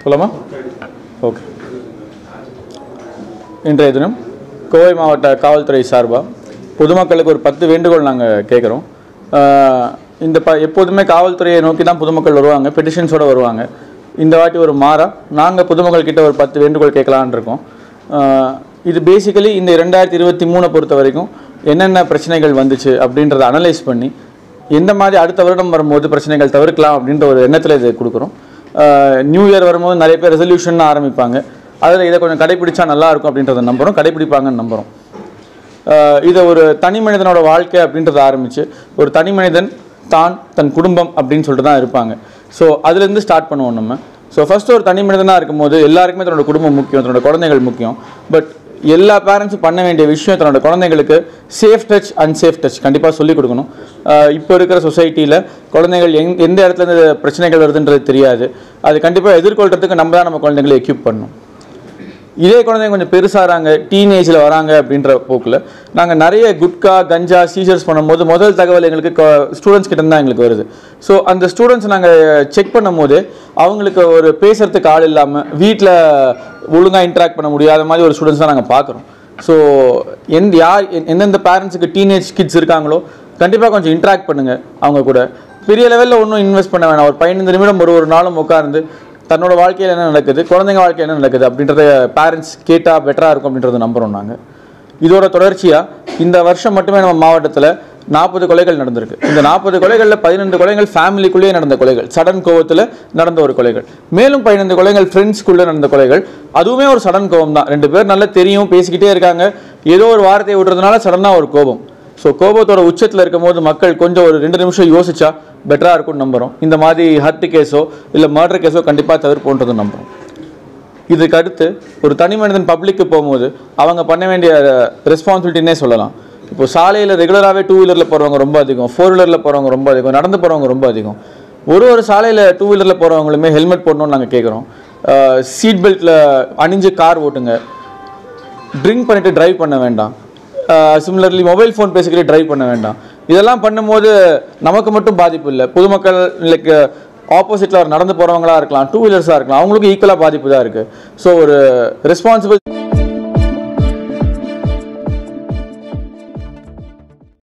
சொல்லலாமா ஓகே இன்றைய தினம் கோவை மாவட்ட காவல்துறை சார்பாக பொதுமக்களுக்கு ஒரு பத்து வேண்டுகோள் நாங்கள் கேட்குறோம் இந்த ப எப்போதுமே காவல்துறையை நோக்கி தான் பொதுமக்கள் வருவாங்க பெட்டிஷன்ஸோட வருவாங்க இந்த வாட்டி ஒரு மாறா நாங்கள் பொதுமக்கள் கிட்ட ஒரு பத்து வேண்டுகோள் கேட்கலான்னு இருக்கோம் ஆஹ் இது பேசிக்கலி இந்த ரெண்டாயிரத்தி இருபத்தி மூணை பொறுத்த வரைக்கும் என்னென்ன பிரச்சனைகள் வந்துச்சு அப்படின்றத அனலைஸ் பண்ணி எந்த மாதிரி அடுத்த வருடம் வரும்போது பிரச்சனைகள் தவிர்க்கலாம் அப்படின்ற ஒரு எண்ணத்தில் இதை கொடுக்குறோம் நியூ இயர் வரும்போது நிறைய பேர் ரெசல்யூஷன் ஆரம்பிப்பாங்க அதில் இதை கொஞ்சம் கடைப்பிடிச்சா நல்லா இருக்கும் அப்படின்றத நம்புகிறோம் கடைப்பிடிப்பாங்கன்னு நம்புகிறோம் ஆஹ் இதை ஒரு தனி மனிதனோட வாழ்க்கை அப்படின்றத ஆரம்பித்து ஒரு தனி மனிதன் தான் தன் குடும்பம் அப்படின்னு சொல்லிட்டு தான் இருப்பாங்க ஸோ அதுலேருந்து ஸ்டார்ட் பண்ணுவோம் நம்ம ஸோ ஃபஸ்ட்டு ஒரு தனி மனிதனாக இருக்கும்போது எல்லாருக்குமே தன்னோட குடும்பம் முக்கியம் தன்னோட குழந்தைகள் முக்கியம் பட் எல்லா பேரண்ட்ஸும் பண்ண வேண்டிய விஷயம் தன்னோட குழந்தைங்களுக்கு சேஃப் டச் அன்சேஃப் டச் கண்டிப்பாக சொல்லிக் கொடுக்கணும் ஆஹ் இப்போ இருக்கிற சொசைட்டியில் குழந்தைகள் எங் எந்த இடத்துல இருந்து பிரச்சனைகள் வருதுன்றது தெரியாது அது கண்டிப்பாக எதிர்கொள்கிறதுக்கு நம்ம தான் நம்ம குழந்தைங்களை எக்யூப் பண்ணணும் இதே குழந்தைங்க கொஞ்சம் பெருசாகிறாங்க டீனேஜில் வராங்க அப்படின்ற போக்கில் நாங்கள் நிறைய குட்கா கஞ்சா சீசர்ஸ் பண்ணும்போது முதல் தகவல் எங்களுக்கு ஸ்டூடெண்ட்ஸ் கிட்ட தான் எங்களுக்கு வருது ஸோ அந்த ஸ்டூடெண்ட்ஸ் நாங்கள் செக் பண்ணும்போது அவங்களுக்கு ஒரு பேசுறதுக்கு ஆள் இல்லாமல் வீட்டில் ஒழுங்காக இன்ட்ராக்ட் பண்ண முடியாத மாதிரி ஒரு ஸ்டூடெண்ட்ஸ் தான் நாங்கள் பார்க்குறோம் ஸோ எந்த யார் எ- எந்தெந்த பேரண்ட்ஸுக்கு டீனேஜ் கிட்ஸ் இருக்காங்களோ கண்டிப்பாக கொஞ்சம் இன்ட்ராக்ட் பண்ணுங்கள் அவங்க கூட பெரிய லெவலில் ஒன்றும் இன்வெஸ்ட் பண்ண வேணாம் ஒரு பதினைந்து நிமிடம் ஒரு ஒரு நாளும் உட்கார்ந்து தன்னோட வாழ்க்கையில் என்ன நடக்குது குழந்தைங்க வாழ்க்கையில் என்ன நடக்குது அப்படின்றத பேரண்ட்ஸ் கேட்டால் பெட்டராக இருக்கும் அப்படின்றத நம்புகிறோம் நாங்கள் இதோட தொடர்ச்சியாக இந்த வருஷம் மட்டுமே நம்ம மாவட்டத்தில் நாற்பது கொலைகள் நடந்திருக்கு இந்த நாற்பது கொலைகளில் பதினெண்டு கொலைகள் ஃபேமிலிக்குள்ளேயே நடந்த கொலைகள் சடன் கோவத்தில் நடந்த ஒரு கொலைகள் மேலும் பதினைந்து கொலைகள் ஃப்ரெண்ட்ஸ்குள்ளே நடந்த கொலைகள் அதுவுமே ஒரு சடன் கோபம் தான் ரெண்டு பேர் நல்லா தெரியும் பேசிக்கிட்டே இருக்காங்க ஏதோ ஒரு வார்த்தையை விடுறதுனால சடனாக ஒரு கோபம் ஸோ கோபத்தோட உச்சத்தில் இருக்கும்போது மக்கள் கொஞ்சம் ஒரு ரெண்டு நிமிஷம் யோசிச்சா பெட்டராக இருக்கும்னு நம்புகிறோம் இந்த மாதிரி ஹர்ட் கேஸோ இல்லை மர்டர் கேஸோ கண்டிப்பாக தவிர்ப்போன்றது நம்புகிறோம் இதுக்கு அடுத்து ஒரு தனி மனிதன் பப்ளிக்கு போகும்போது அவங்க பண்ண வேண்டிய ரெஸ்பான்சிபிலிட்டினே சொல்லலாம் இப்போ சாலையில் ரெகுலராகவே டூ வீலரில் போகிறவங்க ரொம்ப அதிகம் ஃபோர் வீலரில் போகிறவங்க ரொம்ப அதிகம் நடந்து போகிறவங்க ரொம்ப அதிகம் ஒரு ஒரு சாலையில் டூ வீலரில் போகிறவங்களுமே ஹெல்மெட் போடணும்னு நாங்கள் கேட்குறோம் சீட் பெல்ட்டில் அணிஞ்சு கார் ஓட்டுங்க ட்ரிங்க் பண்ணிட்டு டிரைவ் பண்ண வேண்டாம் சிமிலர்லி மொபைல் ஃபோன் பேசிக்கிட்டே டிரைவ் பண்ண வேண்டாம் இதெல்லாம் பண்ணும்போது நமக்கு மட்டும் பாதிப்பு இல்லை பொதுமக்கள் லைக் ஆப்போசிட்டில் நடந்து போகிறவங்களா இருக்கலாம் டூ வீலர்ஸாக இருக்கலாம் அவங்களுக்கும் ஈக்குவலாக பாதிப்பு தான் இருக்குது ஸோ ஒரு ரெஸ்பான்சிபிள்